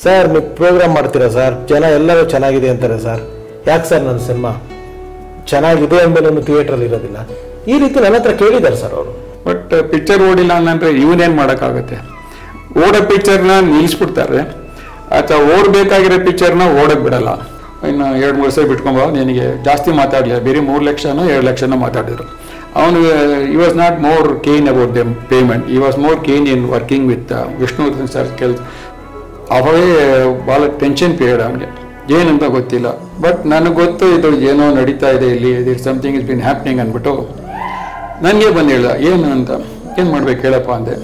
Sir ನೀವು program ಮಾಡ್ತೀರಾ sir ಜನ ಎಲ್ಲರೂ ಚೆನ್ನಾಗಿದೆ ಅಂತಾರೆ ಸರ್ ಯಾಕೆ ಸರ್ ನನ್ನ ಸಿನಿಮಾ ಚೆನ್ನಾಗಿದೆ ಅಂದಮೇಲೆ ಥಿಯೇಟ್ರಲ್ಲಿ ಇರೋದಿಲ್ಲ ಈ ರೀತಿ ನನ್ನ ಹತ್ರ ಕೇಳಿದ್ದಾರೆ ಸರ್ ಅವರು ಬಟ್ ಪಿಕ್ಚರ್ ಓಡಿಲ್ಲ ಅಂದ್ರೆ ಇವನೇನು ಮಾಡೋಕ್ಕಾಗುತ್ತೆ ಓಡೋ ಪಿಕ್ಚರ್ನ ನಿಲ್ಲಿಸ್ಬಿಡ್ತಾರೆ ಅಥವಾ ಓಡಬೇಕಾಗಿರೋ ಪಿಕ್ಚರ್ನ ಓಡಕ್ ಬಿಡಲ್ಲ ಇನ್ನು ಎರಡು ಮೂರು ವರ್ಷ ಬಿಟ್ಕೊಂಬ ನಿನಗೆ ಜಾಸ್ತಿ ಮಾತಾಡಲಿಲ್ಲ ಬೇರೆ ಮೂರು ಲಕ್ಷನೋ ಎರಡು ಲಕ್ಷನೋ ಮಾತಾಡಿದ್ರು ಅವನು he was not more keen about the payment he was more keen in working with Vishnuvardhan sir ಕೆಲ್ಸ ಅವೇ ಭಾಳ ಟೆನ್ಷನ್ ಪೀರಿಯಡ್ ಅವನಿಗೆ ಏನಂತ ಗೊತ್ತಿಲ್ಲ ಬಟ್ ನನಗೆ ಗೊತ್ತು ಇದು ಏನೋ ನಡೀತಾ ಇದೆ ಇಲ್ಲಿ it something is been happening ಅಂದ್ಬಿಟ್ಟು ನನಗೆ ಬಂದು ಹೇಳ್ದ ಏನು ಅಂತ ಏನು ಮಾಡ್ಬೇಕು ಹೇಳಪ್ಪ ಅಂದೆ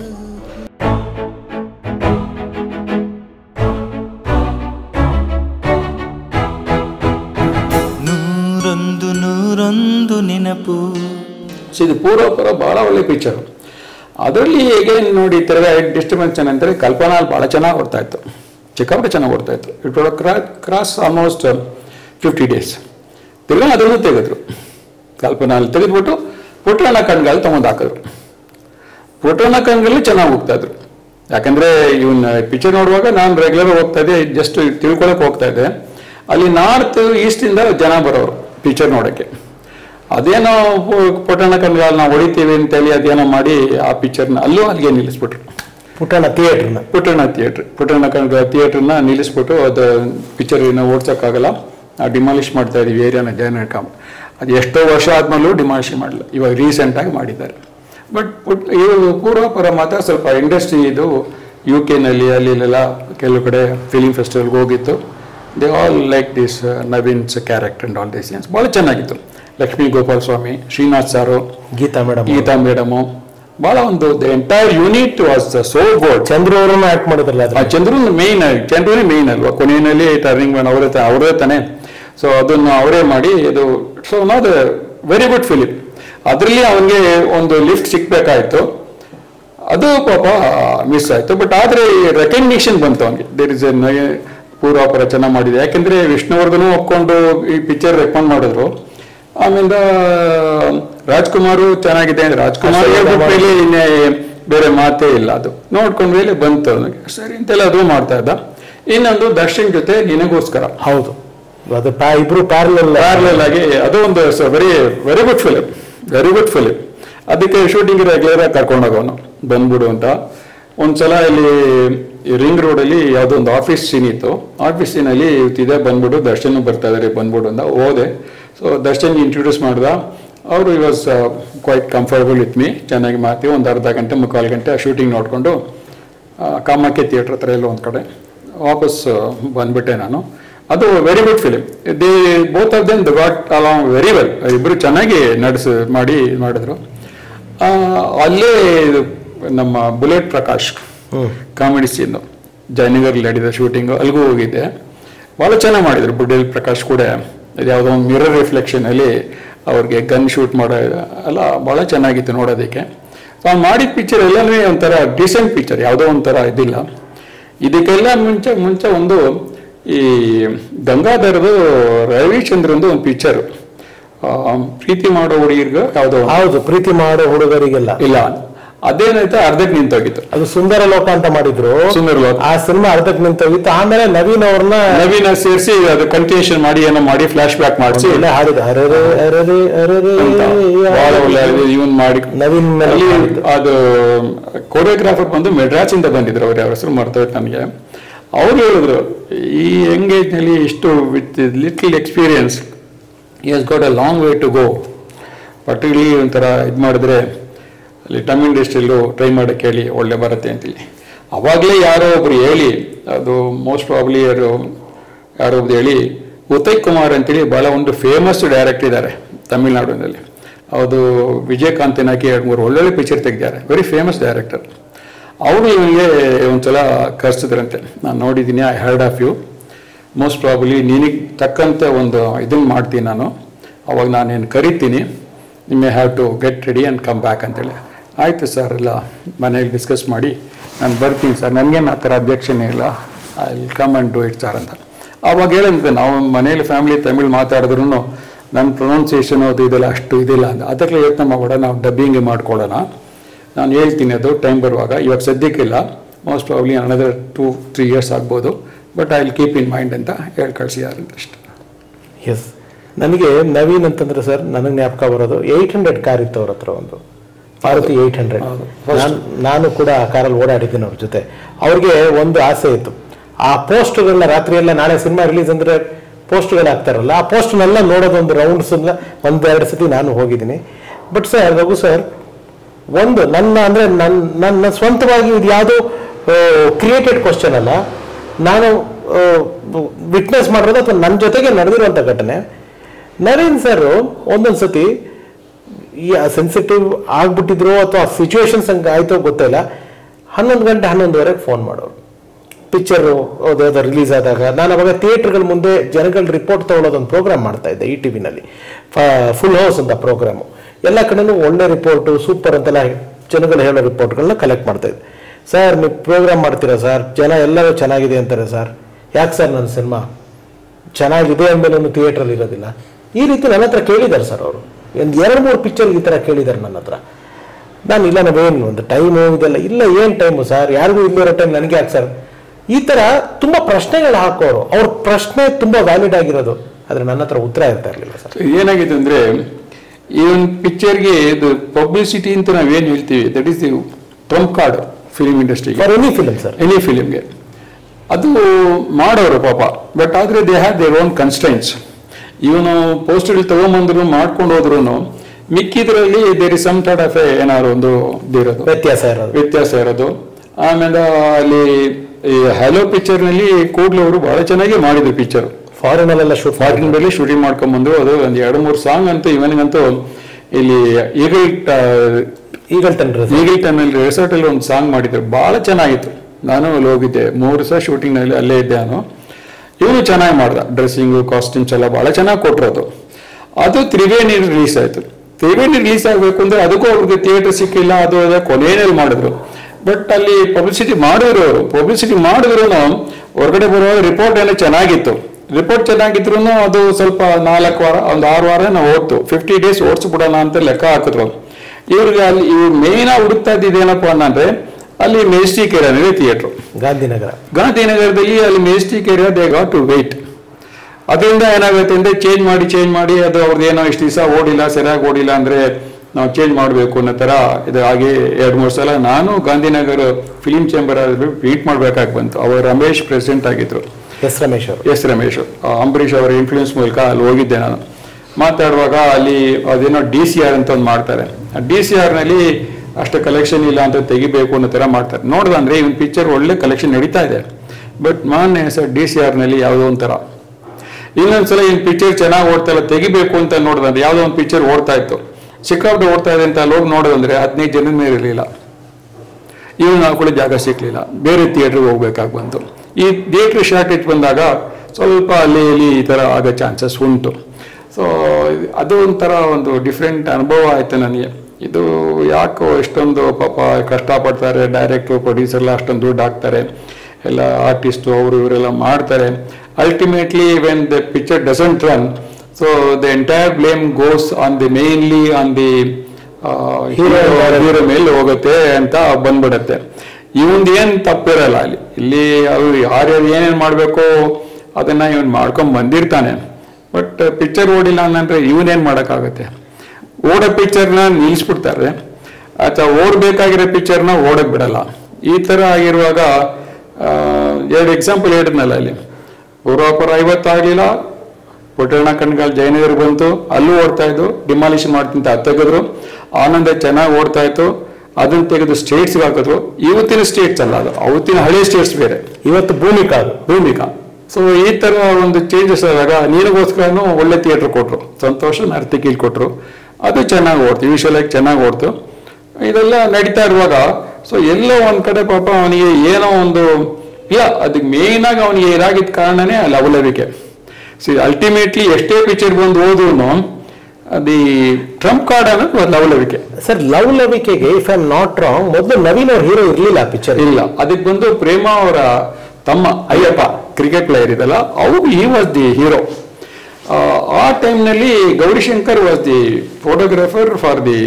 ನೂರೊಂದು ನೂರೊಂದು ನೆನಪು ಸೊ ಇದು ಪೂರ್ವಪರ ಭಾಳ ಒಳ್ಳೆ ಪಿಕ್ಚರು ಅದರಲ್ಲಿ ಹೇಗೆ ನೋಡಿ ತಿರ್ಗಾ ಡಿಸ್ಟರ್ಬೆನ್ಸ್ ಏನಂದರೆ ಕಲ್ಪನಾ ಅಲ್ಲಿ ಭಾಳ ಚೆನ್ನಾಗಿ ಓಡ್ತಾ ಇತ್ತು ಚಿಕ್ಕಪಟ್ಟೆ ಚೆನ್ನಾಗಿ ಓಡ್ತಾ ಇತ್ತು ಇಟ್ ಕ್ರಾ ಕ್ರಾಸ್ ಆಲ್ಮೋಸ್ಟ್ ಫಿಫ್ಟಿ ಡೇಸ್ ತಿರ್ಗಾ ಅದನ್ನು ತೆಗೆದ್ರು ಕಲ್ಪನಾ ಅಲ್ಲಿ ತೆಗೆದ್ಬಿಟ್ಟು ಪುಟ್ಟಣ್ಣ ಕಣ್ಗಳು ತಗೊಂಡು ಹಾಕಿದ್ರು ಪುಟ್ಟಣ್ಣ ಕಣ್ಗಳು ಚೆನ್ನಾಗಿ ಹೋಗ್ತಾ ಇದ್ರು ಯಾಕಂದ್ರೆ ಇವನ್ ಪಿಕ್ಚರ್ ನೋಡುವಾಗ ನಾನು ರೆಗ್ಯುಲರ್ ಹೋಗ್ತಾ ಇದ್ದೆ ಜಸ್ಟ್ ತಿಳ್ಕೊಳಕ್ ಹೋಗ್ತಾ ಇದ್ದೆ ಅಲ್ಲಿ ನಾರ್ತ್ ಈಸ್ಟಿಂದ ಜನ ಬರೋರು ಪಿಕ್ಚರ್ ನೋಡೋಕ್ಕೆ ಅದೇನೋ ಪು- ಪುಟ್ಟಣ್ಣ ಕಣ್ಗಳು ನಾವು ಹೊಡಿತೀವಿ ಅಂತೇಳಿ ಅದೇನೋ ಮಾಡಿ ಆ ಪಿಕ್ಚರ್ನ ಅಲ್ಲೂ ಅಲ್ಲಿಗೆ ನಿಲ್ಲಿಸ್ಬಿಟ್ರು ಪುಟ್ಟಣ್ಣ ಥಿಯೇಟ್ರ್ನ ಪುಟ್ಟಣ್ಣ ಥಿಯೇಟ್ರ್ ಪುಟ್ಟಣ್ಣ ಕಣ್ಗ ಥಿಯೇಟ್ರನ್ನ ನಿಲ್ಲಿಸ್ಬಿಟ್ಟು ಅದು ಪಿಕ್ಚರ್ ಏನೋ ಓಡ್ಸೋಕ್ಕಾಗಲ್ಲ ಡಿಮಾಲಿಷ್ ಮಾಡ್ತಾ ಇದೀವಿ ಏರಿಯಾನ ಜಯನಗರ ಕಾಮ್ ಅದು ಎಷ್ಟೋ ವರ್ಷ ಆದ್ಮೇಲೂ ಡಿಮಾಲಿಷ್ ಮಾಡಲಿಲ್ಲ ಇವಾಗ ರೀಸೆಂಟಾಗಿ ಮಾಡಿದ್ದಾರೆ ಬಟ್ ಇವು ಪೂರ್ವಪರ ಮಾತ್ರ ಸ್ವಲ್ಪ ಇಂಡಸ್ಟ್ರಿ ಇದು ಯು ಕೆನಲ್ಲಿ ಅಲ್ಲಿ ಇಲ್ಲೆಲ್ಲ ಕೆಲವು ಕಡೆ ಫಿಲಿಂ ಫೆಸ್ಟಿವಲ್ಗೆ ಹೋಗಿತ್ತು they all like this Naveen's character and all this ಭಾಳ ಚೆನ್ನಾಗಿತ್ತು ಲಕ್ಷ್ಮೀ ಗೋಪಾಲ್ ಸ್ವಾಮಿ ಶ್ರೀನಾಥ್ ಸಾರು ಗೀತಾ ಮೇಡಮ್ ಗೀತಾ ಮೇಡಮು ಭಾಳ ಒಂದು the entire unit was so good Chandru ಅವರನ್ನು ಆಕ್ಟ್ ಮಾಡಿದ್ರಲ್ಲ ಆ ಅದ್ರ ಚಂದ್ರನ್ ಮೇನ್ ಚಂದ್ರನೇ ಮೇನ್ ಅಲ್ವಾ ಕೊನೆಯಲ್ಲಿ ಟರ್ನಿಂಗ್ ಮ್ಯಾನ್ ಅವರೇ ತ- ಅವರೇ ತಾನೆ ಸೊ ಅದನ್ನು ಅವರೇ ಮಾಡಿ ಇದು so not very good film ಅದರಲ್ಲಿ ಅವನಿಗೆ ಒಂದು ಲಿಫ್ಟ್ ಸಿಕ್ಬೇಕಾಯ್ತು ಅದು ಪಾಪ ಮಿಸ್ ಆಯ್ತು ಬಟ್ ಆದ್ರೆ ರೆಕಗ್ನಿಷನ್ ಬಂತು ಅವನಿಗೆ ದೇರ್ ಇಸ್ ಎ ಪೂರ್ವಾಪರ ಚೆನ್ನಾಗಿ ಮಾಡಿದೆ ಯಾಕೆಂದ್ರೆ ವಿಷ್ಣುವರ್ಧನು ಒಪ್ಕೊಂಡು ಈ ಪಿಕ್ಚರ್ ರೆಕಮೆಂಡ್ ಮಾಡಿದ್ರು ಆಮೇಲೆ ರಾಜ್ಕುಮಾರು ಚೆನ್ನಾಗಿದೆ ರಾಜ್ಕುಮಾರ್ ಅಷ್ಟೇ ಹೇಳ್ಬಿಟ್ಟ ಮಾಡಿ. ಮೇಲೆ ಇನ್ನೇ ಬೇರೆ ಮಾತೇ ಇಲ್ಲ ಅದು ನೋಡ್ಕೊಂಡ ಮೇಲೆ ಬಂತು ಅವನಿಗೆ ಸರಿ ಅಂತೆಲ್ಲ ಅದು ಮಾಡ್ತಾ ಇದ್ದ ಇನ್ನೊಂದು ದರ್ಶನ್ ಜೊತೆ ನಿನಗೋಸ್ಕರ ಹೌದು ಅದು ಪ್ಯಾ ಇಬ್ರು ಪ್ಯಾರಲಲ್ ಪ್ಯಾರಲಲ್ ಆಗಿ ಅದು ಒಂದು very very good film very good film ಅದಕ್ಕೆ ಶೂಟಿಂಗ್ ರೆಗ್ಯುಲರ್ ಆಗಿ ಕರ್ಕೊಂಡು ಹೋಗೋನು ಬಂದ್ಬಿಡು ಅಂತ ಒಂದ್ಸಲ ಇಲ್ಲಿ ರಿಂಗ್ ರೋಡಲ್ಲಿ ಯಾವುದೋ ಒಂದು ಆಫೀಸ್ ಸೀನ್ ಇತ್ತು ಆಫೀಸ್ ಸೀನಲ್ಲಿ ಇದೆ ಬಂದ್ಬಿಡು ದರ್ಶನ್ ಬರ್ತಾ ಇದಾರೆ ಬಂದ್ಬಿಡು ಅಂತ ಹೋದೆ ಸೊ ದರ್ಶನ್ ಇಂಟ್ರೊಡ್ಯೂಸ್ ಮಾಡ್ದ ಅವರು he was quite comfortable with me ಚೆನ್ನಾಗಿ ಮಾತಿ ಒಂದು ಅರ್ಧ ಗಂಟೆ ಮುಕ್ಕಾಲು ಗಂಟೆ ಶೂಟಿಂಗ್ ನೋಡಿಕೊಂಡು ಕಾಮಾಖ್ಯ ಥಿಯೇಟ್ರ್ ಹತ್ರ ಎಲ್ಲ ಒಂದು ಕಡೆ ವಾಪಸ್ ಬಂದ್ಬಿಟ್ಟೆ ನಾನು ಅದು very good film they both of them they got along very well ಇಬ್ಬರು ಚೆನ್ನಾಗಿ ನಡೆಸ್ ಮಾಡಿ ಇದ್ ಮಾಡಿದ್ರು ಆ, ಅಲ್ಲೇ ಇದು ನಮ್ಮ ಬುಲೆಟ್ ಪ್ರಕಾಶ್ ಕಾಮಿಡಿ ಸೀನು ಜಯನಗರಲ್ಲಿ ನಡೆದ ಶೂಟಿಂಗು ಅಲ್ಲಿಗೂ ಹೋಗಿದ್ದೆ ಭಾಳ ಚೆನ್ನಾಗಿ ಮಾಡಿದ್ರು ಬುಡ್ಡೆಲ್ ಪ್ರಕಾಶ್ ಕೂಡ ಇದು ಯಾವುದೋ ಒಂದು ಮಿರರ್ ರಿಫ್ಲೆಕ್ಷನ್ ಅಲ್ಲಿ ಅವ್ರಿಗೆ ಗನ್ ಶೂಟ್ ಮಾಡೋ ಎಲ್ಲ ಭಾಳ ಚೆನ್ನಾಗಿತ್ತು ನೋಡೋದಕ್ಕೆ ಅವ್ನು ಮಾಡಿದ ಪಿಕ್ಚರ್ ಎಲ್ಲನೇ ಒಂಥರ ಡಿಸೆಂಟ್ ಪಿಕ್ಚರ್ ಯಾವುದೋ ಒಂಥರ ಇದಿಲ್ಲ ಇದಕ್ಕೆಲ್ಲ ಮುಂಚೆ ಮುಂಚೆ ಒಂದು ಈ ಗಂಗಾಧರದು ರವಿಚಂದ್ರಂದು ಒಂದು ಪಿಕ್ಚರು ಪ್ರೀತಿ ಮಾಡೋ ಹುಡುಗಿರ್ಗ ಯಾವುದೋ ಒಂದು- ಹೌದು ಪ್ರೀತಿ ಮಾಡೋ ಹುಡುಗರಿಗೆಲ್ಲ ಇಲ್ಲ ಅದೇನೈತೆ ಅರ್ಧಕ್ಕೆ ನಿಂತೋಗಿತ್ತು ಅದು ಸುಂದರ ಲೋಕ ಅಂತ ಮಾಡಿದ್ರು ಸುಂದರ ಲೋಕ. ಆ ಸಿನಿಮಾ ಅರ್ಧಕ್ಕೆ ನಿಂತೋಗಿತ್ತು ಆಮೇಲೆ ನವೀನ್ ಅವ್ರನ್ನ ನವೀನ ಸೇರಿಸಿ ಅದು ಕಂಟಿನ್ಯೂಷನ್ ಮಾಡಿ ಏನೋ ಮಾಡಿ ಫ್ಲಾಶ್ ಬ್ಯಾಕ್ ಮಾಡಿಸಿ ಎಲ್ಲ ಹಾಡಿದ ಅರೆರೆ ಅರೆರೆ ಅರೆರೆ ಬಹಳ ಒಳ್ಳೆ ಇವನ್ ಮಾಡಿ ನವೀನ್ ಮೇಲೆ ಅಲ್ಲಿ ಮಾಡಿದ್ದು. ಅದು ಕೊರಿಯೋಗ್ರಾಫರ್ ಬಂದು ಮೆಡ್ರಾಸ್ ಇಂದ ಬಂದಿದ್ರು ಅವ್ರ ಹೆಸರು ಮರ್ತೋಯ್ತು ನನಗೆ ಅವ್ರು ಹೇಳಿದ್ರು ಈ ಎಂಗೇಜ್ ನಲ್ಲಿ ಇಷ್ಟು with little experience he has got a long way to go particularly ಒಂಥರ ಇದು ಮಾಡಿದ್ರೆ ಅಲ್ಲಿ ಟಮ್ ಇಂಡಸ್ಟ್ರಿಯಲ್ಲೂ ಟ್ರೈ ಮಾಡೋಕ್ಕೆ ಹೇಳಿ ಒಳ್ಳೆ ಬರುತ್ತೆ ಅಂತೇಳಿ ಅವಾಗಲೇ ಯಾರೋ ಒಬ್ರು ಹೇಳಿ ಅದು ಮೋಸ್ಟ್ ಪ್ರಾಬ್ಲಿ ಯಾರು ಯಾರೋ ಒಬ್ರು ಹೇಳಿ ಉದಯ್ ಕುಮಾರ್ ಅಂತೇಳಿ ಭಾಳ ಒಂದು ಫೇಮಸ್ ಡೈರೆಕ್ಟ್ ಇದ್ದಾರೆ ತಮಿಳ್ನಾಡಿನಲ್ಲಿ ಅದು ವಿಜಯಕಾಂತ್ ಹಾಕಿ ಎರಡು ಮೂರು ಒಳ್ಳೊಳ್ಳೆ ಪಿಕ್ಚರ್ ತೆಗೆದಿದ್ದಾರೆ ವೆರಿ ಫೇಮಸ್ ಡೈರೆಕ್ಟರ್ ಅವರು ಇವನಿಗೆ ಒಂದ್ಸಲ ಕರೆಸಿದ್ರಂತೆ ನಾನು ನೋಡಿದ್ದೀನಿ I heard of you most probably ನಿನಗೆ ತಕ್ಕಂತೆ ಒಂದು ಇದನ್ನು ಮಾಡ್ತೀನಿ ನಾನು ಅವಾಗ ನಾನೇನು ಕರಿತೀನಿ ನಿಮ್ಮೆ have to get ready and come back ಅಂತೇಳಿ ಆಯಿತು ಸರ್ ಎಲ್ಲ ಮನೇಲಿ ಡಿಸ್ಕಸ್ ಮಾಡಿ ನಾನು ಬರ್ತೀನಿ ಸರ್ ನನಗೇನು ಆ ಥರ ಅಬ್ಜೆಕ್ಷನ್ ಇಲ್ಲ I will come and do it sir ಅಂತ ಅವಾಗ ಹೇಳಂತೆ ನಾವು ಮನೇಲಿ ಫ್ಯಾಮಿಲಿ ತಮಿಳ್ ಮಾತಾಡಿದ್ರು ನನ್ನ ಪ್ರೊನೌನ್ಸಿಯೇಷನ್ ಅದು ಇದೆಲ್ಲ ಅಷ್ಟು ಇದಿಲ್ಲ ಅಂತ ಅದಕ್ಕೆ ಯೋಚನೆ ಮಾಡೋಣ ನಾವು ಡಬ್ಬಿಂಗ್ ಮಾಡ್ಕೊಳ್ಳೋಣ ನಾನು ಹೇಳ್ತೀನಿ ಅದು ಟೈಮ್ ಬರುವಾಗ ಇವಾಗ ಸದ್ಯಕ್ಕಿಲ್ಲ most probably another two three years ಆಗ್ಬೋದು but I will keep in mind ಅಂತ ಹೇಳಿ ಕಳಿಸಿದ್ದಾರೆ ಅಷ್ಟೇ ಎಸ್ ನನಗೆ ನವೀನ್ ಅಂತಂದ್ರೆ ಸರ್ ನನಗೆ ಜ್ಞಾಪಕ ಬರೋದು ಏಯ್ಟ್ ಹಂಡ್ರೆಡ್ ಕಾರ್ ಇತ್ತು ಅವ್ರ ಹತ್ರ ಒಂದು ಮಾರುತಿ ಏಯ್ಟ್ ಹಂಡ್ರೆಡ್ ಹೌದು. ನಾನು ಕೂಡ ಆ ಕಾರಲ್ಲಿ ಓಡಾಡಿದ್ದೀನಿ ಅವ್ರ ಜೊತೆ ಅವ್ರಿಗೆ ಒಂದು ಆಸೆ ಇತ್ತು ಆ ಪೋಸ್ಟ್ಗಳನ್ನ ರಾತ್ರಿ ಎಲ್ಲ ನಾಳೆ ಸಿನಿಮಾ ರಿಲೀಸ್ ಅಂದ್ರೆ ಪೋಸ್ಟ್ಗಳು ಹಾಕ್ತಾರಲ್ಲ ಆ ಪೋಸ್ಟ್ನೆಲ್ಲ ನೋಡೋದೊಂದು ರೌಂಡ್ಸ್ ಒಂದೆರಡು ಸತಿ ನಾನು ಹೋಗಿದ್ದೀನಿ ಬಟ್ ಸರ್ ರಘು ಸರ್ ಒಂದು ನನ್ನ ಅಂದ್ರೆ ನನ್ನ ನನ್ನ ಸ್ವಂತವಾಗಿ ಇದು ಯಾವುದೋ ಕ್ರಿಯೇಟೆಡ್ ಕ್ವಶನ್ ಅಲ್ಲ ನಾನು ವಿಟ್ನೆಸ್ ಮಾಡಿರೋದು ಅಥವಾ ನನ್ನ ಜೊತೆಗೆ ನಡೆದಿರುವಂಥ ಘಟನೆ ನವೀನ್ ಸರ್ ಒಂದೊಂದು ಸತಿ ಈ ಸೆನ್ಸಿಟಿವ್ ಆಗ್ಬಿಟ್ಟಿದ್ರು ಅಥವಾ ಸಿಚುವೇಶನ್ಸ್ ಹಂಗೆ ಆಯ್ತೋ ಗೊತ್ತಿಲ್ಲ ಹನ್ನೊಂದು ಗಂಟೆ ಹನ್ನೊಂದುವರೆಗೆ ಫೋನ್ ಮಾಡೋರು ಪಿಕ್ಚರು ಯಾವುದೋ ರಿಲೀಸ್ ಆದಾಗ ನಾನು ಅವಾಗ ಥಿಯೇಟರ್ಗಳ ಮುಂದೆ ಜನಗಳ ರಿಪೋರ್ಟ್ ತೊಗೊಳೋದೊಂದು ಪ್ರೋಗ್ರಾಮ್ ಮಾಡ್ತಾ ಇದ್ದೆ ಈ ಟಿ ವಿನಲ್ಲಿ ಫುಲ್ ಹೌಸ್ ಅಂತ ಪ್ರೋಗ್ರಾಮು ಎಲ್ಲ ಕಡೆನೂ ಒಳ್ಳೆ ರಿಪೋರ್ಟು ಸೂಪರ್ ಅಂತೆಲ್ಲ ಜನಗಳು ಹೇಳೋ ರಿಪೋರ್ಟ್ಗಳನ್ನ ಕಲೆಕ್ಟ್ ಮಾಡ್ತಾ ಇದ್ದೆ ಸರ್ ನೀವು ಪ್ರೋಗ್ರಾಮ್ ಮಾಡ್ತೀರಾ ಸರ್ ಜನ ಎಲ್ಲರೂ ಚೆನ್ನಾಗಿದೆ ಅಂತಾರೆ ಸರ್ ಯಾಕೆ ಸರ್ ನನ್ನ ಸಿನಿಮಾ ಚೆನ್ನಾಗಿದೆ ಅಂದಮೇಲೆ ಥಿಯೇಟ್ರಲ್ಲಿ ಇರೋದಿಲ್ಲ ಈ ರೀತಿ ನನ್ನ ಹತ್ರ ಕೇಳಿದ್ದಾರೆ ಸರ್ ಅವರು ಒಂದು ಎರಡು ಮೂರು ಪಿಕ್ಚರ್ ಈ ಥರ ಕೇಳಿದ್ದಾರೆ ನನ್ನ ಹತ್ರ ನಾನು ಇಲ್ಲ ನಾವೇನು ಒಂದು ಟೈಮು ಇದೆಲ್ಲ ಇಲ್ಲ ಏನು ಟೈಮು ಸರ್ ಯಾರಿಗೂ ಇಲ್ಲಿರೋ ಟೈಮ್ ನನಗೆ ಯಾಕೆ ಸರ್ ಈ ಥರ ತುಂಬ ಪ್ರಶ್ನೆಗಳು ಹಾಕೋರು ಅವ್ರ ಪ್ರಶ್ನೆ ತುಂಬ ವ್ಯಾಲಿಡ್ ಆಗಿರೋದು ಆದರೆ ನನ್ನ ಹತ್ರ ಉತ್ತರ ಇರ್ತಾ ಇರಲಿಲ್ಲ ಸರ್ So, ಏನಾಗಿದೆ ಅಂದ್ರೆ ಈ ಒಂದು ಪಿಕ್ಚರ್ಗೆ ಇದು ಪಬ್ಲಿಸಿಟಿ ಅಂತ ನಾವೇನು ಹೇಳ್ತೀವಿ that is the trump card film ಇಂಡಸ್ಟ್ರಿಗೆ for any film sir any ಫಿಲಿಮ್ಗೆ ಅದು ಮಾಡೋರು ಪಾಪ ಬಟ್ ಆದರೆ they have their own constraints ಇವನು ಪೋಸ್ಟರ್ ತಗೊಂಬಂದ್ರು ಮಾಡ್ಕೊಂಡು ಹೋದ್ರು ಮಿಕ್ಕಿದ್ರಲ್ಲಿ there is some tied off ಏನಾದ್ರು ಒಂದು ಇದಿರೋದು ವ್ಯತ್ಯಾಸ ಇರೋದು ವ್ಯತ್ಯಾಸ ಇರೋದು ಆಮೇಲೆ ಅಲ್ಲಿ ಈ ಹಲೋ ಪಿಕ್ಚರ್ನಲ್ಲಿ ಕೂಡ್ಲು ಅವರು ಬಹಳ ಚೆನ್ನಾಗಿ ಮಾಡಿದ್ರು ಪಿಕ್ಚರ್ ಫಾರಿನಲ್ಲೆಲ್ಲ ಶೂಟ್ ಮಾಡಿ ಫಾರಿನ್ ಬಳಿ ಶೂಟಿಂಗ್ ಮಾಡ್ಕೊಂಡ್ಬಂದ್ರು ಅದು ಒಂದು ಎರಡು ಮೂರು ಸಾಂಗ್ ಅಂತೂ ಇವನಿಗಂತೂ ಇಲ್ಲಿ ಈಗಲ್ ಈಗಲ್ಟನ್ ಈಗಲ್ಟನ್ ಅಲ್ಲಿ ರೆಸಾರ್ಟ್ ಅಲ್ಲಿ ಒಂದು ಸಾಂಗ್ ಮಾಡಿದ್ರು ಬಹಳ ಚೆನ್ನಾಗಿತ್ತು ನಾನು ಅಲ್ಲಿ ಹೋಗಿದ್ದೆ ಮೂರು ಸಹ ಶೂಟಿಂಗ್ ನಲ್ಲಿ ಅಲ್ಲೇ ಇದ್ದೆ ನಾನು ಇವನು ಚೆನ್ನಾಗಿ ಮಾಡ್ದ ಡ್ರೆಸ್ಸಿಂಗು ಕಾಸ್ಟ್ಯೂಮ್ಸ್ ಎಲ್ಲ ಬಹಳ ಚೆನ್ನಾಗಿ ಕೊಟ್ಟಿರೋದು ಅದು ತ್ರಿವೇಣಿ ರಿಲೀಸ್ ಆಯ್ತು ತ್ರಿವೇಣಿ ರಿಲೀಸ್ ಆಗಬೇಕು ಅಂದ್ರೆ ಅದಕ್ಕೂ ಅವ್ರಿಗೆ ಥಿಯೇಟರ್ ಸಿಕ್ಕಿಲ್ಲ ಅದು ಅದು ಕೊನೆಯಲ್ಲಿ ಮಾಡಿದ್ರು ಬಟ್ ಅಲ್ಲಿ ಪಬ್ಲಿಸಿಟಿ ಮಾಡಿದ್ರು ಅವರು ಪಬ್ಲಿಸಿಟಿ ಮಾಡಿದ್ರು ಹೊರಗಡೆ ಬರುವ ರಿಪೋರ್ಟ್ ಏನೋ ಚೆನ್ನಾಗಿತ್ತು ರಿಪೋರ್ಟ್ ಚೆನ್ನಾಗಿದ್ರು ಅದು ಸ್ವಲ್ಪ ನಾಲ್ಕು ವಾರ ಒಂದು ಆರು ವಾರ ನಾವು ಓಡ್ತು ಫಿಫ್ಟಿ ಡೇಸ್ ಓಡಿಸ್ಬಿಡೋಣ ಅಂತ ಲೆಕ್ಕ ಹಾಕಿದ್ರು ಇವ್ರಿಗೆ ಅಲ್ಲಿ ಇವ್ರು ಮೇನ್ ಹುಡುಕ್ತಾ ಇದ್ದಿದ್ದೇನಪ್ಪ ಅಂದ್ರೆ ಅಲ್ಲಿ ಮೆಜೆಸ್ಟಿಕ್ ಏರಿಯಾನಲ್ಲಿ ಥಿಯೇಟ್ರು ಗಾಂಧಿನಗರ ಗಾಂಧಿನಗರದಲ್ಲಿ ಅಲ್ಲಿ Majestic area they got to wait ಅದರಿಂದ ಏನಾಗುತ್ತೆ ಅಂದ್ರೆ ಚೇಂಜ್ ಮಾಡಿ ಚೇಂಜ್ ಮಾಡಿ ಅದು ಅವ್ರದ್ದು ಏನೋ ಇಷ್ಟು ದಿವಸ ಓಡಿಲ್ಲ ಸರಿಯಾಗಿ ಓಡಿಲ್ಲ ಅಂದ್ರೆ ನಾವು ಚೇಂಜ್ ಮಾಡಬೇಕು ಅನ್ನೋ ತರ ಇದು ಹಾಗೆ ಎರಡು ಮೂರು ಸಲ ನಾನು ಗಾಂಧಿನಗರ ಫಿಲಿಂ ಚೇಂಬರ್ ಮೀಟ್ ಮಾಡ್ಬೇಕಾಗಿ ಬಂತು ಅವರು ರಮೇಶ್ ಪ್ರೆಸಿಡೆಂಟ್ ಆಗಿದ್ರು ಎಸ್ ರಮೇಶ್ ಅವರು ಎಸ್ ರಮೇಶ್ ಆ, ಅಂಬರೀಷ್ ಅವರ ಇನ್ಫ್ಲೂಯೆನ್ಸ್ ಮೂಲಕ ಅಲ್ಲಿ ಹೋಗಿದ್ದೆ ನಾನು ಮಾತಾಡುವಾಗ ಅಲ್ಲಿ ಅದೇನೋ ಡಿ ಸಿ ಆರ್ ಅಂತ ಒಂದು ಮಾಡ್ತಾರೆ ಡಿ ಸಿ ಆರ್ ನಲ್ಲಿ ಅಷ್ಟು ಕಲೆಕ್ಷನ್ ಇಲ್ಲ ಅಂತ ತೆಗಿಬೇಕು ಅನ್ನೋ ತರ ಮಾಡ್ತಾರೆ ನೋಡ್ದಂದ್ರೆ ಇವನ್ ಪಿಕ್ಚರ್ ಒಳ್ಳೆ ಕಲೆಕ್ಷನ್ ನಡೀತಾ ಇದೆ ಬಟ್ ಮಾನ್ಯ ಸರ್ ಡಿ ಸಿ ಆರ್ ನಲ್ಲಿ ಯಾವುದೋ ಒಂಥರ ಇನ್ನೊಂದ್ಸಲ ಈ ಪಿಕ್ಚರ್ ಚೆನ್ನಾಗಿ ಓಡ್ತಾ ಇಲ್ಲ ತೆಗಿಬೇಕು ಅಂತ ನೋಡಿದ್ರೆ ಯಾವುದೋ ಒಂದು ಪಿಕ್ಚರ್ ಓಡ್ತಾ ಇತ್ತು ಸಿಕ್ಕಾಪಟ್ಟೆ ಓಡ್ತಾ ಇದೆ ಅಂತ ಅಲ್ಲಿ ಹೋಗಿ ನೋಡೋದಂದ್ರೆ ಹದಿನೈದು ಜನದ ಮೇಲೆ ಇರಲಿಲ್ಲ ಇವನು ಹಾಕೊಳ್ಳೋ ಜಾಗ ಸಿಕ್ಲಿಲ್ಲ ಬೇರೆ ಥಿಯೇಟ್ರಿಗೆ ಹೋಗ್ಬೇಕಾಗಿ ಬಂತು ಈ ಥಿಯೇಟ್ರ್ ಶಾರ್ಟೇಜ್ ಬಂದಾಗ ಸ್ವಲ್ಪ ಅಲ್ಲಿ ಇಲ್ಲಿ ಈ ಥರ ಆಗೋ ಚಾನ್ಸಸ್ ಉಂಟು ಸೊ ಅದು ಒಂಥರ ಒಂದು ಡಿಫ್ರೆಂಟ್ ಅನುಭವ ಆಯ್ತು ನನಗೆ ಇದು ಯಾಕೋ ಎಷ್ಟೊಂದು ಪಾಪ ಕಷ್ಟಪಡ್ತಾರೆ ಡೈರೆಕ್ಟ್ರು ಪ್ರೊಡ್ಯೂಸರ್ ಎಲ್ಲ ಅಷ್ಟೊಂದು ದುಡ್ಡು ಹಾಕ್ತಾರೆ ಎಲ್ಲ ಆರ್ಟಿಸ್ಟು ಅವರು ಇವರೆಲ್ಲ ಮಾಡ್ತಾರೆ ultimately when the picture doesn't run so the entire blame goes on the mainly on the hero hero ಮೇಲೆ ಹೋಗುತ್ತೆ ಅಂತ ಬಂದ್ಬಿಡತ್ತೆ ಇವಂದು ಏನ್ ತಪ್ಪಿರಲ್ಲ ಅಲ್ಲಿ ಇಲ್ಲಿ ಅವ್ರು ಯಾರ್ಯಾರು ಏನೇನ್ ಮಾಡ್ಬೇಕು ಅದನ್ನ ಇವನ್ ಮಾಡ್ಕೊಂಡ್ ಬಂದಿರ್ತಾನೆ ಬಟ್ ಪಿಕ್ಚರ್ ಓಡಿಲ್ಲ ಅನ್ನಂದ್ರೆ ಇವನೇನ್ ಮಾಡಕ್ಕಾಗತ್ತೆ ಓಡೋ ಪಿಕ್ಚರ್ನ ನಿಲ್ಲಿಸ್ಬಿಡ್ತಾರೆ ಅಥವಾ ಓಡ್ಬೇಕಾಗಿರೋ ಪಿಕ್ಚರ್ನ ಓಡಕ್ ಬಿಡಲ್ಲ ಈ ತರ ಆಗಿರುವಾಗ ಆ, ಎರಡು ಎಕ್ಸಾಂಪಲ್ ಹೇಳಿದ್ನಲ್ಲ ಅಲ್ಲಿ ಪೂರ್ವಾಪರ ಐವತ್ತಾಗ್ಲಿಲ್ಲ ಪುಟ್ಟಣ್ಣ ಕಣ್ಗಾಲ್ ಜೈನಗರ್ ಬಂತು ಅಲ್ಲೂ ಓಡ್ತಾ ಇದ್ದು ಡಿಮಾಲಿಷ್ ಮಾಡ್ತಿಂತ ಅದು ತೆಗೆದ್ರು ಆನಂದ ಚೆನ್ನಾಗಿ ಓಡ್ತಾ ಇತ್ತು ಅದನ್ನ ತೆಗೆದು ಸ್ಟೇಟ್ಸ್ಗೆ ಹಾಕಿದ್ರು ಇವತ್ತಿನ ಸ್ಟೇಟ್ಸ್ ಅಲ್ಲ ಅದು ಅವತ್ತಿನ ಹಳೆ ಸ್ಟೇಟ್ಸ್ ಬೇರೆ ಇವತ್ತು ಭೂಮಿಕಾ ಅದು ಭೂಮಿಕಾ ಸೊ ಈ ತರ ಒಂದು ಚೇಂಜಸ್ ಆದಾಗ ನೀರಿಗೋಸ್ಕರನು ಒಳ್ಳೆ ಥಿಯೇಟರ್ ಕೊಟ್ರು ಸಂತೋಷ ನರ್ತಿಕಿಲ್ ಕೊಟ್ರು ಅದು ಚೆನ್ನಾಗಿ ಓಡ್ತು ವಿಶುವಲ್ ಆಗಿ ಚೆನ್ನಾಗಿ ಓಡ್ತು ಇದೆಲ್ಲ ನಡೀತಾ ಇರುವಾಗ ಸೊ ಎಲ್ಲೋ ಒಂದ್ ಕಡೆ ಪಾಪ ಅವನಿಗೆ ಏನೋ ಒಂದು ಇಲ್ಲ ಅದಕ್ಕೆ ಮೇನ್ ಆಗಿ ಅವನಿಗೆ ಇದಾಗಿದ್ದ ಕಾರಣನೇ ಆ ಲವಲವಿಕೆ ಸಿ ಅಲ್ಟಿಮೇಟ್ಲಿ ಎಷ್ಟೇ ಪಿಕ್ಚರ್ ಬಂದು ಹೋದ್ರು ಅದು ಟ್ರಂಪ್ ಕಾರ್ಡ್ ಅನ್ನೋದು ಒಂದು ಲವಲವಿಕೆ ಸರ್ ಲವ್ ಲವಿಕೆಗೆ if I am not wrong ಮೊದಲು ನವೀನ್ ಅವ್ರ ಹೀರೋ ಇರ್ಲಿಲ್ಲ ಆ ಪಿಕ್ಚರ್ ಇಲ್ಲ ಅದಕ್ಕೆ ಬಂದು ಪ್ರೇಮ ಅವರ ತಮ್ಮ ಅಯ್ಯಪ್ಪ ಕ್ರಿಕೆಟ್ ಪ್ಲೇಯರ್ ಇದಲ್ಲ ಅವರು ಈ ವಾಸ್ ದಿ ಹೀರೋ ಆ ಟೈಮ್ನಲ್ಲಿ Gowrishankar was the photographer for the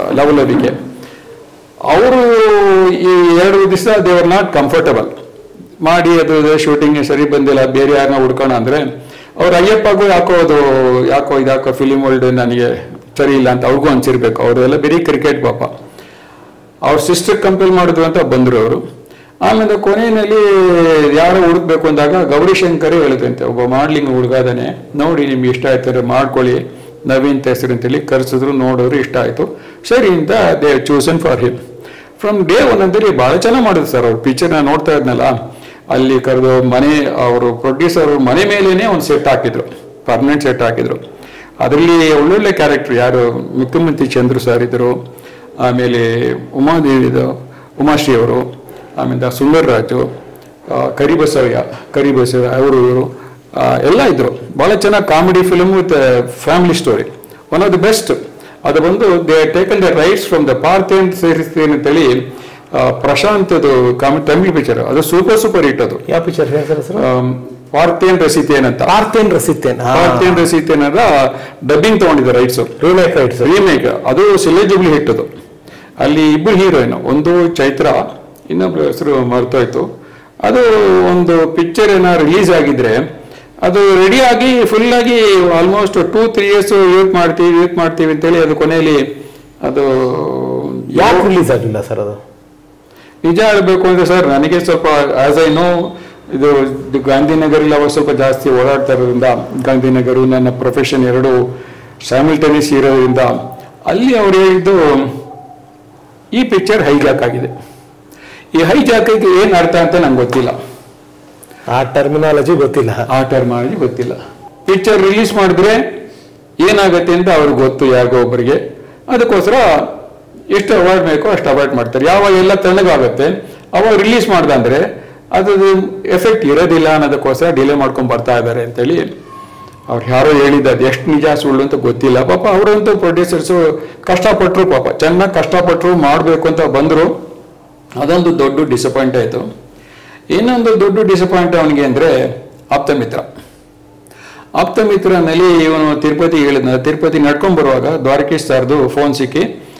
Lavalavike ಅವರು ಈ ಎರಡು ದಿವಸ ದೇ ಆರ್ ನಾಟ್ ಕಂಫರ್ಟಬಲ್ ಮಾಡಿ ಅದು ಶೂಟಿಂಗ್ ಸರಿ ಬಂದಿಲ್ಲ ಬೇರೆ ಯಾರನ್ನ ಹುಡ್ಕೋಣ ಅಂದ್ರೆ ಅವ್ರ ಅಯ್ಯಪ್ಪಗೂ ಯಾಕೋ ಅದು ಯಾಕೋ ಇದ್ಯಾಕೋ ಫಿಲಿಮ್ ವರ್ಲ್ಡ್ ನನಗೆ ಸರಿ ಇಲ್ಲ ಅಂತ ಅವ್ರಿಗೂ ಅನ್ಸಿರ್ಬೇಕು ಅವರೆಲ್ಲ ಬರೀ ಕ್ರಿಕೆಟ್ ಪಾಪ ಅವ್ರ ಸಿಸ್ಟರ್ ಕಂಪೇರ್ ಮಾಡಿದ್ರು ಅಂತ ಬಂದ್ರು ಅವರು ಆಮೇಲೆ ಕೊನೆಯಲ್ಲಿ ಯಾರು ಹುಡುಕ್ಬೇಕು ಅಂದಾಗ ಗೌರಿಶಂಕರೇ ಹೇಳಿದಂತೆ ಒಬ್ಬ ಮಾಡ್ಲಿಂಗ್ ಹುಡುಗ ಅದಾನೆ ನೋಡಿ ನಿಮ್ಗೆ ಇಷ್ಟ ಆಯ್ತಾರೆ ಮಾಡ್ಕೊಳ್ಳಿ ನವೀನ್ ಹೆಸರು ಅಂತೇಳಿ ಕರೆಸಿದ್ರು ನೋಡಿದ್ರು ಇಷ್ಟ ಆಯ್ತು ಸರಿ ಅಂತ they chosen for him from day one ಅಂತೇಳಿ ಭಾಳ ಚೆನ್ನಾಗಿ ಮಾಡಿದ್ರು ಸರ್ ಅವ್ರು ಪಿಕ್ಚರ್ನ ನೋಡ್ತಾ ಇದ್ನಲ್ಲ ಅಲ್ಲಿ ಕರೆದು ಮನೆ ಅವರು ಪ್ರೊಡ್ಯೂಸರ್ ಮನೆ ಮೇಲೇನೆ ಒಂದು ಸೆಟ್ ಹಾಕಿದ್ರು ಪರ್ಮನೆಂಟ್ ಸೆಟ್ ಹಾಕಿದ್ರು ಅದರಲ್ಲಿ ಒಳ್ಳೊಳ್ಳೆ ಕ್ಯಾರೆಕ್ಟರ್ ಯಾರು ಮುಖ್ಯಮಂತ್ರಿ ಚಂದ್ರು ಸರ್ ಇದ್ರು ಆಮೇಲೆ ಉಮಾದೇವಿ ಇದು ಉಮಾಶ್ರೀ ಅವರು ಆಮೇಲೆ ಸುಂದರ್ ರಾಜು ಆ, ಕರಿಬಸವಯ್ಯ ಕರಿಬಸವಯ್ಯ ಅವರು ಇವರು ಆ, ಎಲ್ಲ ಇದ್ರು ಬಹಳ ಚೆನ್ನಾಗಿ comedy film with family story one of the best ಅದು ಬಂದು they taken the rights from the ಪಾರ್ಥೇನ್ ಸೀರೀಸ್ ಅಂತೇಳಿ ಆ, ಪ್ರಶಾಂತ್ದು ಕಾಮಿ ತಮಿಳ್ ಪಿಕ್ಚರ್ ಅದು ಸೂಪರ್ ಸೂಪರ್ ಹಿಟ್ ಅದು ಯಾವ ಪಿಕ್ಚರ್ ಹೆಸರು ಸರ್ ಆಮ್, ಪಾರ್ಥೇನ್ ರಸಿತೇನ್ ಅಂತ ಪಾರ್ಥೇನ್ ರಸಿತೇನ್ ಪಾರ್ಥೇನ್ ರಸಿತೇನ್ ಅದ ಡಬ್ಬಿಂಗ್ ತಗೊಂಡಿದ್ದಾರೆ ರೈಟ್ಸ್ ರೀಮೇಕ್ ರೈಟ್ಸ್ ರೀಮೇಕ್ ಅದು ಸಿಲೆಜಿಬ್ಲಿ ಹಿಟ್ ಅದು ಅಲ್ಲಿ ಇಬ್ಬರು ಹೀರೋಯಿನ್ ಒಂದು ಚೈತ್ರ ಇನ್ನೊಬ್ರು ಹೆಸರು ಮರ್ತೋಯ್ತು ಅದು ಒಂದು ಪಿಕ್ಚರ್ ಏನೋ ರಿಲೀಸ್ ಆಗಿದ್ರೆ ಅದು ರೆಡಿ ಆಗಿ ಫುಲ್ ಆಗಿ almost two three years youth ಮಾಡ್ತೀವಿ ಯೂತ್ ಮಾಡ್ತೀವಿ ಅಂತೇಳಿ ಅದು ಕೊನೆಯಲ್ಲಿ ಅದು ಯಾಕೆ ರಿಲೀಸ್ ಆಗಿಲ್ಲ ಸರ್ ಅದು ನಿಜ ಹೇಳ್ಬೇಕು ಅಂದ್ರೆ ಸರ್ ನನಗೆ ಸ್ವಲ್ಪ ಆಸ್ ಐ ನೋ ಇದು ಇದು ಗಾಂಧಿನಗರಲ್ಲಿ ಅವಾಗ ಸ್ವಲ್ಪ ಜಾಸ್ತಿ ಓಡಾಡ್ತಾ ಇರೋದ್ರಿಂದ ಗಾಂಧಿನಗರು ನನ್ನ ಪ್ರೊಫೆಷನ್ ಎರಡು ಸ್ಯಾಮಿಲ್ಟೇನಿಯಸ್ ಇರೋದ್ರಿಂದ ಅಲ್ಲಿ ಅವ್ರು ಹೇಳಿದ್ದು ಈ ಪಿಕ್ಚರ್ ಹೈಜಾಕ್ ಆಗಿದೆ ಈ ಹೈಜಾಕಿಗೆ ಏನು ಅರ್ಥ ಅಂತ ನಂಗೆ ಗೊತ್ತಿಲ್ಲ ಆ ಟರ್ಮಿನಾಲಜಿ ಗೊತ್ತಿಲ್ಲ ಆ ಟರ್ಮ್ ಆಗಿ ಗೊತ್ತಿಲ್ಲ ಪಿಕ್ಚರ್ ರಿಲೀಸ್ ಮಾಡಿದ್ರೆ ಏನಾಗುತ್ತೆ ಅಂತ ಅವ್ರಿಗೆ ಗೊತ್ತು ಯಾರಿಗೋ ಒಬ್ಬರಿಗೆ ಅದಕ್ಕೋಸ್ಕರ ಎಷ್ಟು ಅವಾಯ್ಡ್ ಬೇಕೋ ಅಷ್ಟು ಅವಾಯ್ಡ್ ಮಾಡ್ತಾರೆ ಯಾವಾಗ ಎಲ್ಲ ತಣ್ಣಗಾಗುತ್ತೆ ಅವಾಗ ರಿಲೀಸ್ ಮಾಡ್ದಂದ್ರೆ ಅದು ಎಫೆಕ್ಟ್ ಇರೋದಿಲ್ಲ ಅನ್ನೋದಕ್ಕೋಸ್ಕರ ಡಿಲೇ ಮಾಡ್ಕೊಂಡು ಬರ್ತಾ ಇದ್ದಾರೆ ಅಂತೇಳಿ ಅವ್ರು ಯಾರೋ ಹೇಳಿದ್ದು ಅದು ಎಷ್ಟು ನಿಜ ಸುಳ್ಳು ಅಂತ ಗೊತ್ತಿಲ್ಲ ಪಾಪ ಅವರಂತೂ ಪ್ರೊಡ್ಯೂಸರ್ಸು ಕಷ್ಟಪಟ್ಟರು ಪಾಪ ಚೆನ್ನಾಗಿ ಕಷ್ಟಪಟ್ಟರು ಮಾಡಬೇಕು ಅಂತ ಬಂದರು ಅದೊಂದು ದೊಡ್ಡ ಡಿಸಪಾಯಿಂಟ್ ಆಯಿತು ಇನ್ನೊಂದು ದೊಡ್ಡ ಡಿಸಪಾಯಿಂಟ್ ಅವನಿಗೆ ಅಂದರೆ ಆಪ್ತ ಮಿತ್ರ ಆಪ್ತ ಮಿತ್ರನಲ್ಲಿ ಇವನು ತಿರುಪತಿ ಹೇಳಿದ್ನ ತಿರುಪತಿ ನಡ್ಕೊಂಡು ಬರುವಾಗ ದ್ವಾರಕೀಶ್ ಸರ್ದು ಫೋನ್ ಸಿಕ್ಕಿ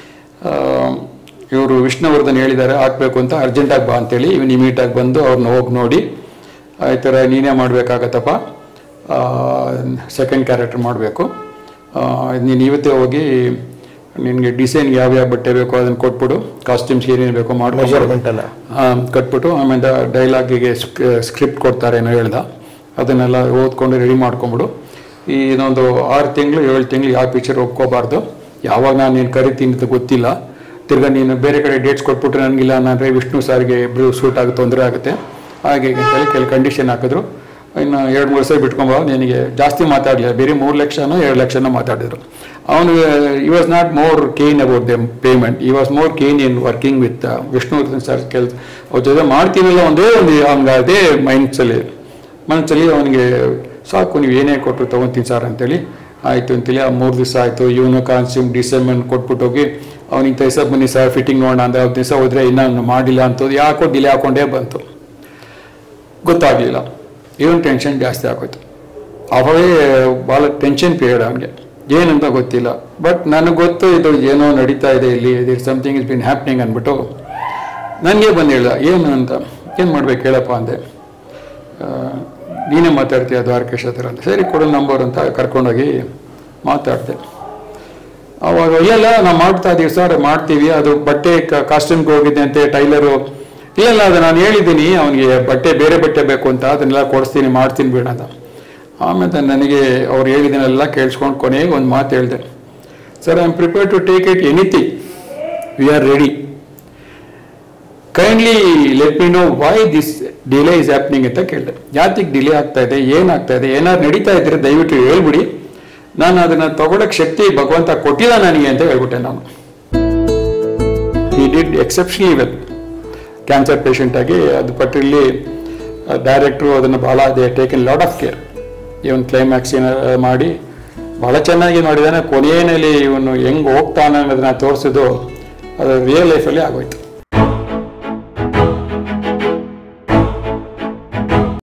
ಇವರು ವಿಷ್ಣುವರ್ಧನ್ ಹೇಳಿದ್ದಾರೆ ಹಾಕ್ಬೇಕು ಅಂತ ಅರ್ಜೆಂಟಾಗಿ ಬಾ ಅಂತೇಳಿ ಇವನು ಇಮಿಡಿಯೇಟಾಗಿ ಬಂದು ಅವ್ರನ್ನ ಹೋಗಿ ನೋಡಿ ಆ ಈ ಥರ ನೀನೇ ಮಾಡಬೇಕಾಗತ್ತಪ್ಪ ಸೆಕೆಂಡ್ ಕ್ಯಾರೆಕ್ಟರ್ ಮಾಡಬೇಕು ನೀನು ಇವತ್ತೇ ಹೋಗಿ ನಿನಗೆ ಡಿಸೈನ್ಗೆ ಯಾವ್ಯಾವ ಬಟ್ಟೆ ಬೇಕೋ ಅದನ್ನು ಕೊಟ್ಬಿಡು ಕಾಸ್ಟ್ಯೂಮ್ಸ್ಗೆ ಏನೇನು ಬೇಕೋ ಮಾಡ್ಕೊಂಡು ಮೆಜರ್ಮೆಂಟ್ ಎಲ್ಲ ಕಟ್ಬಿಟ್ಟು ಆಮೇಲೆ ಡೈಲಾಗಿಗೆ ಸ್ಕ್ರಿಪ್ಟ್ ಕೊಡ್ತಾರೆ ಏನೋ ಹೇಳ್ದ ಅದನ್ನೆಲ್ಲ ಓದ್ಕೊಂಡು ರೆಡಿ ಮಾಡ್ಕೊಂಬಿಡು ಈ ಇನ್ನೊಂದು ಆರು ತಿಂಗಳು ಏಳು ತಿಂಗಳು ಯಾವ ಪಿಕ್ಚರ್ ಒಪ್ಕೋಬಾರ್ದು ಯಾವಾಗ ನಾನು ನೀನು ಕರಿತೀನಿ ಅಂತ ಗೊತ್ತಿಲ್ಲ ತಿರ್ಗಾ ನೀನು ಬೇರೆ ಕಡೆ ಡೇಟ್ಸ್ ಕೊಟ್ಬಿಟ್ರೆ ನನಗಿಲ್ಲ ಅಂದರೆ ವಿಷ್ಣು ಸಾರ್ಗೆ ಇಬ್ಬರು ಸೂಟ್ ಆಗಿ ತೊಂದರೆ ಆಗುತ್ತೆ ಹಾಗೆ ಹೀಗೆ ಅಂತೇಳಿ ಕೆಲವು ಕಂಡೀಷನ್ ಹಾಕಿದ್ರು ಇನ್ನು ಎರಡು ಮೂರು ಸಲ ಬಿಟ್ಕೊಂಬ ನಿನಗೆ ಜಾಸ್ತಿ ಮಾತಾಡಲಿಲ್ಲ ಬೇರೆ ಮೂರು ಲಕ್ಷನೋ ಎರಡು ಲಕ್ಷನೋ ಮಾತಾಡಿದ್ರು ಅವನು he was not more keen about the payment he was more keen in working with Vishnuvardhan sir ಕೆಲಸ ಅವ್ರ ಜೊತೆ ಮಾಡ್ತೀನಲ್ಲ ಒಂದೇ ಒಂದು ಅವ್ನಿಗೆ ಅದೇ ಮೈಂಡ್ಸಲ್ಲಿ ಮನಸ್ಸಲ್ಲಿ ಅವನಿಗೆ ಸಾಕು ನೀವು ಏನೇ ಕೊಟ್ಟರು ತೊಗೊತೀನಿ ಸರ್ ಅಂತೇಳಿ ಆಯಿತು ಅಂತೇಳಿ ಆ ಮೂರು ದಿವಸ ಆಯಿತು ಇವನು ಕಾನ್ಸ್ಯೂಮ್ ಡಿಸೆಂಬರ್ ಕೊಟ್ಬಿಟ್ಟು ಹೋಗಿ ಅವ್ನಿಗೆ ತೈಸ ಬನ್ನಿ ಸರ್ ಫಿಟ್ಟಿಂಗ್ ನೋಡೋಣ ಅಂದರೆ ಅವ್ರ ದಿವಸ ಹೋದ್ರೆ ಇನ್ನೂ ಮಾಡಿಲ್ಲ ಅಂತದ್ದು ಯಾಕೋ ಡಿಲೇ ಹಾಕೊಂಡೇ ಬಂತು ಗೊತ್ತಾಗಲಿಲ್ಲ ಇವನ್ ಟೆನ್ಷನ್ ಜಾಸ್ತಿ ಆಗೋಯ್ತು ಅವಾಗೇ ಭಾಳ ಟೆನ್ಷನ್ ಪೀರಿಯಡ್ ಅವನಿಗೆ ಏನಂತ ಗೊತ್ತಿಲ್ಲ ಬಟ್ ನನಗೆ ಗೊತ್ತು ಇದು ಏನೋ ನಡೀತಾ ಇದೆ ಇಲ್ಲಿ there something is been happening ಅಂದ್ಬಿಟ್ಟು ನನಗೆ ಬಂದು ಹೇಳ್ದ ಏನು ಅಂತ ಏನು ಮಾಡ್ಬೇಕು ಹೇಳಪ್ಪ ಅಂದೆ ಆ, ನೀನೇ ಮಾತಾಡ್ತೀಯ ದ್ವಾರಕೇಶ್ ಹತ್ರ ಅಂತ ಸರಿ ಕೊಡು ನಂಬರ್ ಅಂತ ಕರ್ಕೊಂಡೋಗಿ ಮಾತಾಡಿದೆ ಅವಾಗ ಇಲ್ಲ ನಾವು ಮಾಡ್ತಾ ಇದೀವಿ ಸರ್ ಮಾಡ್ತೀವಿ ಅದು ಬಟ್ಟೆ ಕಾಸ್ಟ್ಯೂಮ್ಗೆ ಹೋಗಿದ್ದೆ ಅಂತೆ ಟೈಲರು ಇಲ್ಲ ಅದು ನಾನು ಹೇಳಿದ್ದೀನಿ ಅವನಿಗೆ ಬಟ್ಟೆ ಬೇರೆ ಬಟ್ಟೆ ಬೇಕು ಅಂತ ಅದನ್ನೆಲ್ಲ ಕೊಡಿಸ್ತೀನಿ ಮಾಡ್ತೀನಿ ಬೇಡ ಅಂತ ಆಮೇಲೆ ನನಗೆ ಅವ್ರು ಹೇಳಿದನೆಲ್ಲ ಕೇಳಿಸ್ಕೊಂಡು ಕೊನೆಗೆ ಒಂದು ಮಾತು ಹೇಳಿದೆ sir I am prepare to take it anything we are ready kindly let me know why this delay is happening ಅಂತ ಕೇಳಿದೆ ಯಾತಿಗೆ ಡಿಲೇ ಆಗ್ತಾ ಇದೆ ಏನಾಗ್ತಾ ಇದೆ ಏನಾದ್ರು ನಡೀತಾ ಇದ್ರೆ ದಯವಿಟ್ಟು ಹೇಳ್ಬಿಡಿ ನಾನು ಅದನ್ನ ತಗೊಳಕ್ ಶಕ್ತಿ ಭಗವಂತ ಕೊಟ್ಟಿಲ್ಲ ನನಗೆ ಅಂತ ಹೇಳ್ಬಿಟ್ಟೆ ನಾನು he did exceptionally well cancer patient ಆಗಿ ಅದು ಪಟ್ಟಿರಲ್ಲಿ ಡೈರೆಕ್ಟ್ರು ಅದನ್ನು ಭಾಳ they taken lot of care even climax ಮಾಡಿ ಭಾಳ ಚೆನ್ನಾಗಿ ಮಾಡಿದಾನೆ ಕೊನೆಯಲ್ಲಿ ಇವನು ಹೆಂಗೆ ಹೋಗ್ತಾನೆ ಅನ್ನೋದನ್ನ ತೋರಿಸಿದ್ದು ಅದು ರಿಯಲ್ ಲೈಫಲ್ಲಿ ಆಗೋಯ್ತು